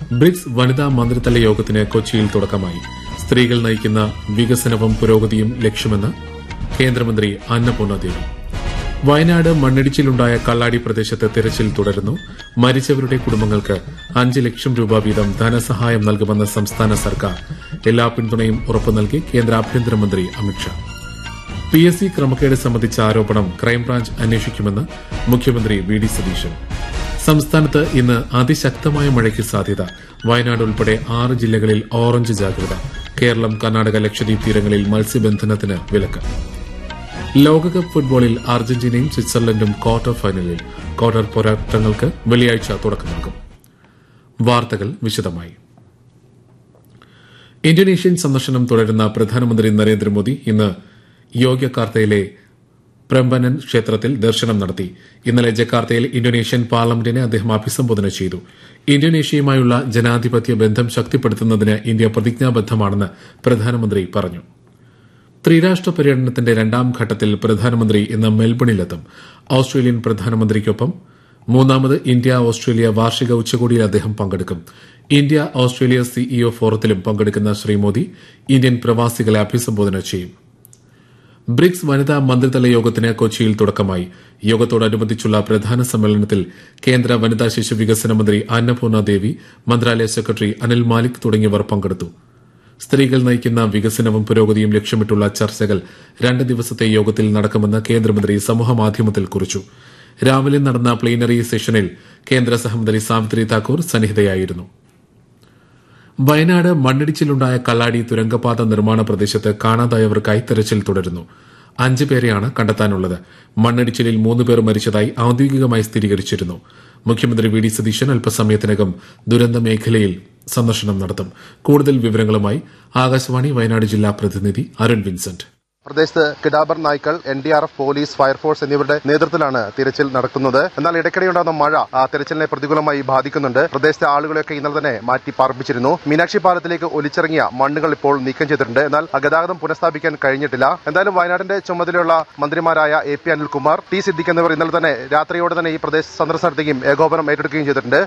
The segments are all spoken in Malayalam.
ബ്രിക്സ് വനിതാ മന്ത്രിതല യോഗത്തിന് കൊച്ചിയിൽ തുടക്കമായി സ്ത്രീകൾ നയിക്കുന്ന വികസനവും പുരോഗതിയും ലക്ഷ്യമെന്ന് കേന്ദ്രമന്ത്രി അന്നപൂർണ ദേവി വയനാട് മണ്ണിടിച്ചിലുണ്ടായ കള്ളാടി പ്രദേശത്ത് തിരച്ചിൽ തുടരുന്നു മരിച്ചവരുടെ കുടുംബങ്ങൾക്ക് അഞ്ച് ലക്ഷം രൂപ വീതം ധനസഹായം നൽകുമെന്ന് സംസ്ഥാന സർക്കാർ എല്ലാ പിന്തുണയും ഉറപ്പു നൽകി കേന്ദ്ര ആഭ്യന്തരമന്ത്രി അമിത്ഷാ പി എസ് സി ക്രമക്കേട് സംബന്ധിച്ച ആരോപണം ക്രൈംബ്രാഞ്ച് അന്വേഷിക്കുമെന്ന് മുഖ്യമന്ത്രി വി ഡി സതീശൻ സംസ്ഥാനത്ത് ഇന്ന് അതിശക്തമായ മഴയ്ക്ക് സാധ്യത വയനാട് ഉൾപ്പെടെ ആറ് ജില്ലകളിൽ ഓറഞ്ച് ജാഗ്രത കേരളം കർണാടക ലക്ഷദ്വീപ് തീരങ്ങളിൽ മത്സ്യബന്ധനത്തിന് വിലക്ക് ലോകകപ്പ് ഫുട്ബോളിൽ അർജന്റീനയും സ്വിറ്റ്സർലൻഡും ക്വാർട്ടർ ഫൈനലിൽ ക്വാർട്ടർ പോരാട്ടങ്ങൾക്ക് വെള്ളിയാഴ്ച തുടക്കമാകും വാർത്തകൾ വിശദമായി ഇന്തോനേഷ്യൻ സന്ദർശനം തുടരുന്ന പ്രധാനമന്ത്രി നരേന്ദ്രമോദി ഇന്ന് യോഗ്യകാർത്തയിലെ പ്രംബനൻ ക്ഷേത്രത്തിൽ ദർശനം നടത്തി ഇന്നലെ ജക്കാർത്തയിൽ ഇന്തോനേഷ്യൻ പാർലമെന്റിനെ അദ്ദേഹം അഭിസംബോധന ചെയ്തു ഇന്തോനേഷ്യയുമായുള്ള ജനാധിപത്യ ബന്ധം ശക്തിപ്പെടുത്തുന്നതിന് ഇന്ത്യ പ്രതിജ്ഞാബദ്ധമാണെന്ന് പ്രധാനമന്ത്രി പറഞ്ഞു ത്രിരാഷ്ട്ര പര്യടനത്തിന്റെ രണ്ടാം ഘട്ടത്തിൽ പ്രധാനമന്ത്രി ഇന്ന് മെൽബണിലെത്തും ഓസ്ട്രേലിയൻ പ്രധാനമന്ത്രിക്കൊപ്പം മൂന്നാമത് ഇന്ത്യ ഓസ്ട്രേലിയ വാർഷിക ഉച്ചകോടിയിൽ അദ്ദേഹം പങ്കെടുക്കും ഇന്ത്യ ഓസ്ട്രേലിയ സിഇഒ ഫോറത്തിലും പങ്കെടുക്കുന്ന ശ്രീ മോദി ഇന്ത്യൻ പ്രവാസികളെ അഭിസംബോധന ചെയ്യും ബ്രിക്സ് വനിതാ മന്ത്രിതല യോഗത്തിന് കൊച്ചിയിൽ തുടക്കമായി യോഗത്തോടനുബന്ധിച്ചുള്ള പ്രധാന സമ്മേളനത്തിൽ കേന്ദ്ര വനിതാ ശിശു വികസന മന്ത്രി അന്നപൂർണ ദേവി മന്ത്രാലയ സെക്രട്ടറി അനിൽ മാലിക് തുടങ്ങിയവർ പങ്കെടുത്തു സ്ത്രീകൾ നയിക്കുന്ന വികസനവും പുരോഗതിയും ലക്ഷ്യമിട്ടുള്ള ചർച്ചകൾ രണ്ട് ദിവസത്തെ യോഗത്തിൽ നടക്കുമെന്ന് കേന്ദ്രമന്ത്രി സമൂഹമാധ്യമത്തിൽ കുറിച്ചു രാവിലെ നടന്ന പ്ലീനറി സെഷനിൽ കേന്ദ്ര സഹമന്ത്രി സാവിത്രി താക്കൂർ സന്നിഹിതയായിരുന്നു വയനാട് മണ്ണിടിച്ചിലുണ്ടായ കള്ളാടി തുരങ്കപാത നിർമ്മാണ പ്രദേശത്ത് കാണാതായവർക്കായി തെരച്ചിൽ തുടരുന്നു അഞ്ച് പേരെയാണ് കണ്ടെത്താനുള്ളത് മണ്ണിടിച്ചിലിൽ മൂന്ന് പേർ മരിച്ചതായി ഔദ്യോഗികമായി സ്ഥിരീകരിച്ചിരുന്നു മുഖ്യമന്ത്രി വി ഡി സതീശൻ അല്പസമയത്തിനകം ദുരന്ത മേഖലയിൽ സന്ദർശനം നടത്തും കൂടുതൽ വിവരങ്ങളുമായി ആകാശവാണി വയനാട് ജില്ലാ പ്രതിനിധി അരുൺ വിൻസെന്റ് പ്രദേശത്ത് കിടാബർ നായ്ക്കൾ N D R F police fire force എന്നിവരുടെ നേതൃത്വത്തിലാണ് തിരച്ചിൽ നടക്കുന്നത് എന്നാൽ ഇടയ്ക്കിടെയുണ്ടാകുന്ന മഴ ആ തിരച്ചിലിനെ പ്രതികൂലമായി ബാധിക്കുന്നുണ്ട് പ്രദേശത്തെ ആളുകളെയൊക്കെ ഇന്നലെ തന്നെ മാറ്റി പാർപ്പിച്ചിരുന്നു മീനാക്ഷി പാലത്തിലേക്ക് ഒലിച്ചിറങ്ങിയ മണ്ണുകൾ ഇപ്പോൾ നീക്കം ചെയ്തിട്ടുണ്ട് എന്നാൽ ഗതാഗതം പുനഃസ്ഥാപിക്കാൻ കഴിഞ്ഞിട്ടില്ല എന്തായാലും വയനാടിന്റെ ചുമതലയുള്ള മന്ത്രിമാരായ A P Anilkumar T Siddique എന്നിവർ ഇന്നലെ തന്നെ രാത്രിയോടെ തന്നെ ഈ പ്രദേശ സന്ദർശനം നടത്തുകയും ഏകോപനം ഏറ്റെടുക്കുകയും ചെയ്തിട്ടുണ്ട്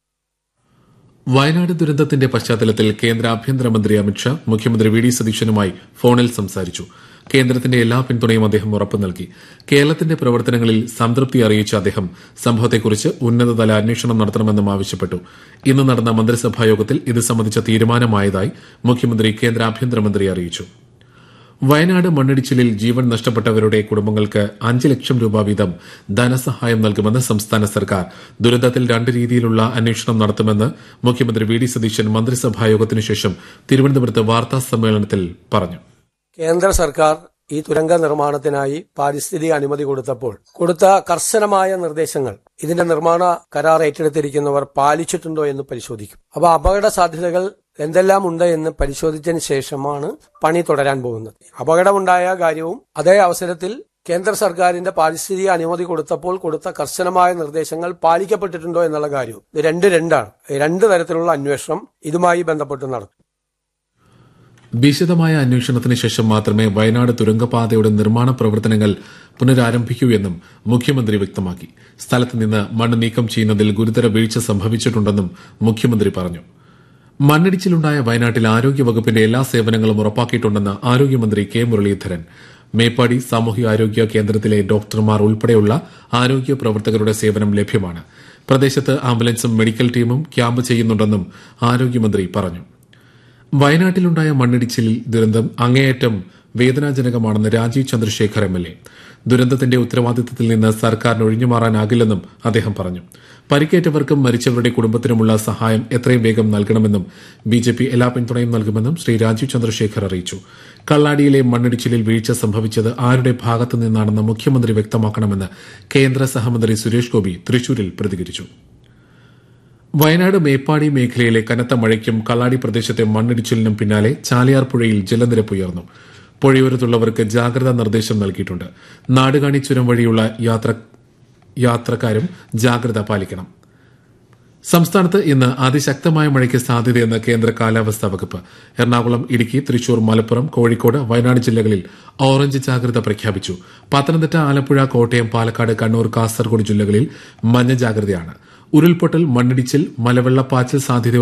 വയനാട് ദുരന്തത്തിന്റെ പശ്ചാത്തലത്തിൽ കേന്ദ്ര ആഭ്യന്തരമന്ത്രി അമിത്ഷാ മുഖ്യമന്ത്രി വി ഡി സതീശനുമായി ഫോണിൽ സംസാരിച്ചു കേന്ദ്രത്തിന്റെ എല്ലാ പിന്തുണയും അദ്ദേഹം ഉറപ്പു നൽകി കേരളത്തിന്റെ പ്രവർത്തനങ്ങളിൽ സംതൃപ്തി അറിയിച്ച അദ്ദേഹം സംഭവത്തെക്കുറിച്ച് ഉന്നതതല അന്വേഷണം നടത്തണമെന്നും ആവശ്യപ്പെട്ടു ഇന്ന് നടന്ന മന്ത്രിസഭാ യോഗത്തിൽ ഇത് സംബന്ധിച്ച തീരുമാനമായതായി മുഖ്യമന്ത്രി കേന്ദ്ര ആഭ്യന്തരമന്ത്രി അറിയിച്ചു വയനാട് മണ്ണിടിച്ചിലിൽ ജീവൻ നഷ്ടപ്പെട്ടവരുടെ കുടുംബങ്ങൾക്ക് അഞ്ച് ലക്ഷം രൂപ വീതം ധനസഹായം നൽകുമെന്ന് സംസ്ഥാന സർക്കാർ ദുരന്തത്തിൽ രണ്ട് രീതിയിലുള്ള അന്വേഷണം നടത്തുമെന്ന് മുഖ്യമന്ത്രി വി ഡി സതീശൻ മന്ത്രിസഭാ യോഗത്തിനു ശേഷം തിരുവനന്തപുരത്ത് വാർത്താ സമ്മേളനത്തിൽ പറഞ്ഞു കേന്ദ്ര സർക്കാർ ഈ തുരങ്ക നിർമ്മാണത്തിനായി പാരിസ്ഥിതിക അനുമതി കൊടുത്തപ്പോൾ കൊടുത്ത കർശനമായ നിർദ്ദേശങ്ങൾ ഇതിന്റെ നിർമ്മാണ കരാർ ഏറ്റെടുത്തിരിക്കുന്നവർ പാലിച്ചിട്ടുണ്ടോ എന്ന് പരിശോധിക്കും അപ്പോൾ അപകട സാധ്യതകൾ എന്തെല്ലാം ഉണ്ട് എന്ന് പരിശോധിച്ചതിന് ശേഷമാണ് പണി തുടരാൻ പോകുന്നത് അപകടമുണ്ടായ കാര്യവും അതേ അവസരത്തിൽ കേന്ദ്ര സർക്കാരിന്റെ പാരിസ്ഥിതിക അനുമതി കൊടുത്തപ്പോൾ കൊടുത്ത കർശനമായ നിർദ്ദേശങ്ങൾ പാലിക്കപ്പെട്ടിട്ടുണ്ടോ എന്നുള്ള കാര്യവും ഇത് രണ്ട് രണ്ടാണ് രണ്ട് തരത്തിലുള്ള അന്വേഷണം ഇതുമായി ബന്ധപ്പെട്ട് നടത്തും വിശദമായ അന്വേഷണത്തിന് ശേഷം മാത്രമേ വയനാട് തുരങ്കപാതയുടെ നിർമ്മാണ പ്രവർത്തനങ്ങൾ പുനരാരംഭിക്കൂ എന്നും മുഖ്യമന്ത്രി വ്യക്തമാക്കി സ്ഥലത്ത് നിന്ന് മണ്ണ് നീക്കം ചെയ്യുന്നതിൽ ഗുരുതര വീഴ്ച സംഭവിച്ചിട്ടുണ്ടെന്നും മുഖ്യമന്ത്രി പറഞ്ഞു മണ്ണിടിച്ചിലുണ്ടായ വയനാട്ടിൽ ആരോഗ്യവകുപ്പിന്റെ എല്ലാ സേവനങ്ങളും ഉറപ്പാക്കിയിട്ടുണ്ടെന്ന് ആരോഗ്യമന്ത്രി കെ മുരളീധരൻ മേപ്പാടി സാമൂഹികാരോഗ്യ കേന്ദ്രത്തിലെ ഡോക്ടർമാർ ഉൾപ്പെടെയുള്ള ആരോഗ്യ പ്രവർത്തകരുടെ സേവനം ലഭ്യമാണ് പ്രദേശത്ത് ആംബുലൻസും മെഡിക്കൽ ടീമും ക്യാമ്പ് ചെയ്യുന്നുണ്ടെന്നും ആരോഗ്യമന്ത്രി പറഞ്ഞു വയനാട്ടിലുണ്ടായ മണ്ണിടിച്ചിൽ ദുരന്തം അങ്ങേയറ്റം വേദനാജനകമാണെന്ന് Rajeev Chandrasekhar M L A ദുരന്തത്തിന്റെ ഉത്തരവാദിത്തത്തിൽ നിന്ന് സർക്കാരിന് ഒഴിഞ്ഞുമാറാനാകില്ലെന്നും അദ്ദേഹം പറഞ്ഞു പരിക്കേറ്റവർക്കും മരിച്ചവരുടെ കുടുംബത്തിനുമുള്ള സഹായം എത്രയും വേഗം നൽകണമെന്നും ബി ജെ പി എല്ലാ പിന്തുണയും നൽകുമെന്നും ശ്രീ രാജീവ് ചന്ദ്രശേഖർ അറിയിച്ചു കള്ളാടിയിലെ മണ്ണിടിച്ചിലിൽ വീഴ്ച സംഭവിച്ചത് ആരുടെ ഭാഗത്തു നിന്നാണെന്ന് മുഖ്യമന്ത്രി വ്യക്തമാക്കണമെന്ന് കേന്ദ്ര സഹമന്ത്രി സുരേഷ് ഗോപി തൃശൂരിൽ പ്രതികരിച്ചു വയനാട് മേപ്പാടി മേഖലയിലെ കനത്ത മഴയ്ക്കും കള്ളാടി പ്രദേശത്തെ മണ്ണിടിച്ചിലിനും പിന്നാലെ ചാലിയാർ പുഴയിൽ ജലനിരപ്പ് ഉയർന്നു പുഴയോരത്തുള്ളവർക്ക് ജാഗ്രതാ നിർദ്ദേശം നൽകിയിട്ടുണ്ട് നാടുകാണി ചുരം വഴിയുള്ള യാത്ര യാത്രക്കാരും ജാഗ്രത പാലിക്കണം സംസ്ഥാനത്ത് ഇന്ന് അതിശക്തമായ മഴയ്ക്ക് സാധ്യതയെന്ന് കേന്ദ്ര കാലാവസ്ഥാ വകുപ്പ് എറണാകുളം ഇടുക്കി തൃശൂർ മലപ്പുറം കോഴിക്കോട് വയനാട് ജില്ലകളിൽ ഓറഞ്ച് ജാഗ്രത പ്രഖ്യാപിച്ചു പത്തനംതിട്ട ആലപ്പുഴ കോട്ടയം പാലക്കാട് കണ്ണൂർ കാസർഗോഡ് ജില്ലകളിൽ മഞ്ഞ ജാഗ്രതയാണ് ഉരുൾപൊട്ടൽ മണ്ണിടിച്ചിൽ മലവെള്ളപ്പാച്ചിൽ സാധ്യത